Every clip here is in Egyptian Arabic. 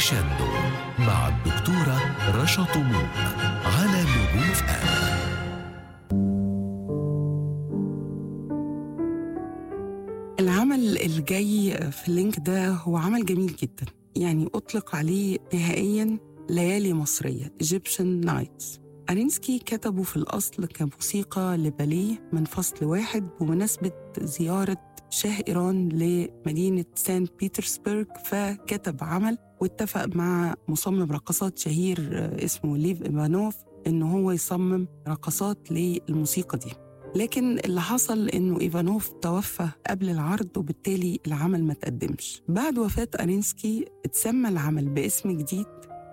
كريشاندو مع الدكتورة رشا طموح على نجوم اف ام العمل الجاي في اللينك ده هو عمل جميل جدا يعني أطلق عليه نهائيا ليالي مصرية Egyptian Nights أرينسكي كتبه في الأصل كموسيقى لباليه من فصل واحد بمناسبة زيارة شاه إيران لمدينة سان بيترسبرغ فكتب عمل واتفق مع مصمم رقصات شهير اسمه ليف إيفانوف إن هو يصمم رقصات للموسيقى دي لكن اللي حصل انه ايفانوف توفى قبل العرض وبالتالي العمل ما تقدمش بعد وفاة أرينسكي اتسمى العمل باسم جديد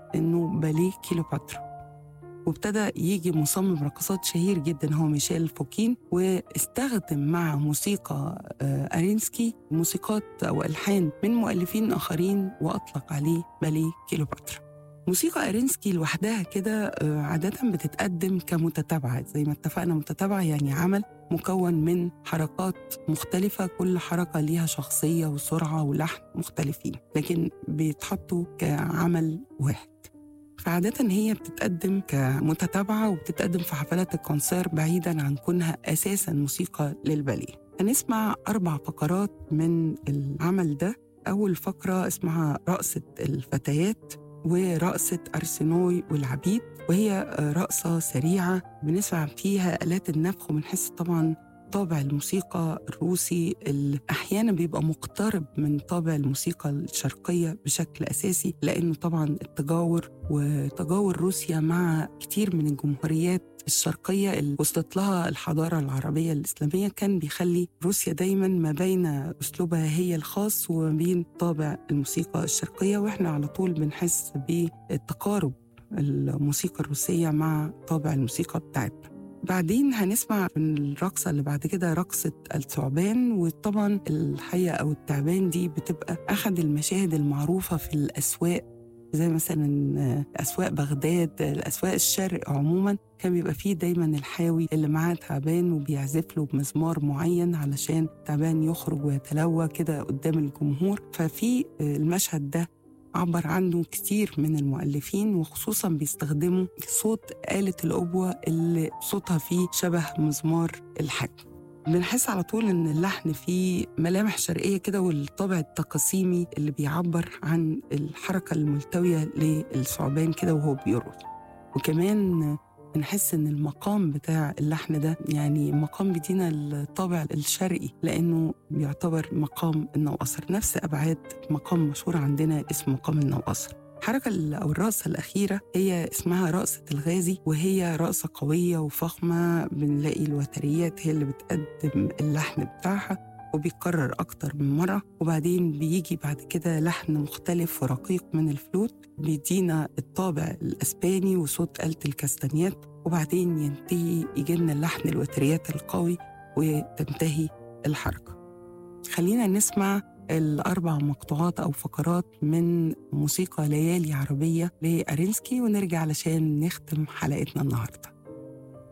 انه باليه كيلوباترا وابتدى يجي مصمم رقصات شهير جدا هو ميشيل فوكين واستخدم مع موسيقى أرينسكي موسيقات أو ألحان من مؤلفين آخرين وأطلق عليه باليه كيلوباترا موسيقى أرينسكي لوحدها كده عادة بتتقدم كمتتابعة زي ما اتفقنا متتابعة يعني عمل مكون من حركات مختلفة كل حركة ليها شخصية وسرعة ولحن مختلفين لكن بيتحطوا كعمل واحد فعادة هي بتتقدم كمتتابعة وبتتقدم في حفلات الكونسير بعيدا عن كونها أساسا موسيقى للباليه هنسمع أربع فقرات من العمل ده أول فقرة اسمها رقصة الفتيات ورقصة أرسنوي والعبيد وهي رقصة سريعة بنسمع فيها آلات النفخ وبنحس طبعا طابع الموسيقى الروسي اللي أحيانا بيبقى مقترب من طابع الموسيقى الشرقية بشكل أساسي لأنه طبعا التجاور وتجاور روسيا مع كتير من الجمهوريات الشرقية اللي وصلت لها الحضارة العربية الإسلامية كان بيخلي روسيا دايما ما بين أسلوبها هي الخاص وما بين طابع الموسيقى الشرقية وإحنا على طول بنحس بالتقارب الموسيقى الروسية مع طابع الموسيقى بتاعتنا بعدين هنسمع من الرقصة اللي بعد كده رقصة الثعبان وطبعا الحية أو التعبان دي بتبقى أحد المشاهد المعروفة في الأسواق زي مثلا أسواق بغداد الأسواق الشرق عموما كان بيبقى فيه دايما الحاوي اللي معاه تعبان وبيعزف له بمزمار معين علشان التعبان يخرج ويتلوى كده قدام الجمهور ففي المشهد ده عبر عنه كتير من المؤلفين وخصوصا بيستخدموا صوت آلة الأبوة اللي صوتها فيه شبه مزمار الحج بنحس على طول ان اللحن فيه ملامح شرقيه كده والطابع التقاسيمي اللي بيعبر عن الحركه الملتويه للثعبان كده وهو بيرقص وكمان بنحس ان المقام بتاع اللحن ده يعني مقام بيدينا الطابع الشرقي لانه بيعتبر مقام النوقصر نفس ابعاد مقام مشهور عندنا اسمه مقام النوقصر الحركة أو الرقصة الأخيرة هي اسمها رقصة الغازي وهي رقصة قوية وفخمة بنلاقي الوتريات هي اللي بتقدم اللحن بتاعها وبيتكرر أكتر من مرة وبعدين بيجي بعد كده لحن مختلف ورقيق من الفلوت بيدينا الطابع الأسباني وصوت آلة الكاستانيات وبعدين ينتهي يجينا اللحن الوتريات القوي وتنتهي الحركة خلينا نسمع الأربع مقطوعات أو فقرات من موسيقى ليالي عربية لأرينسكي ونرجع علشان نختم حلقتنا النهارده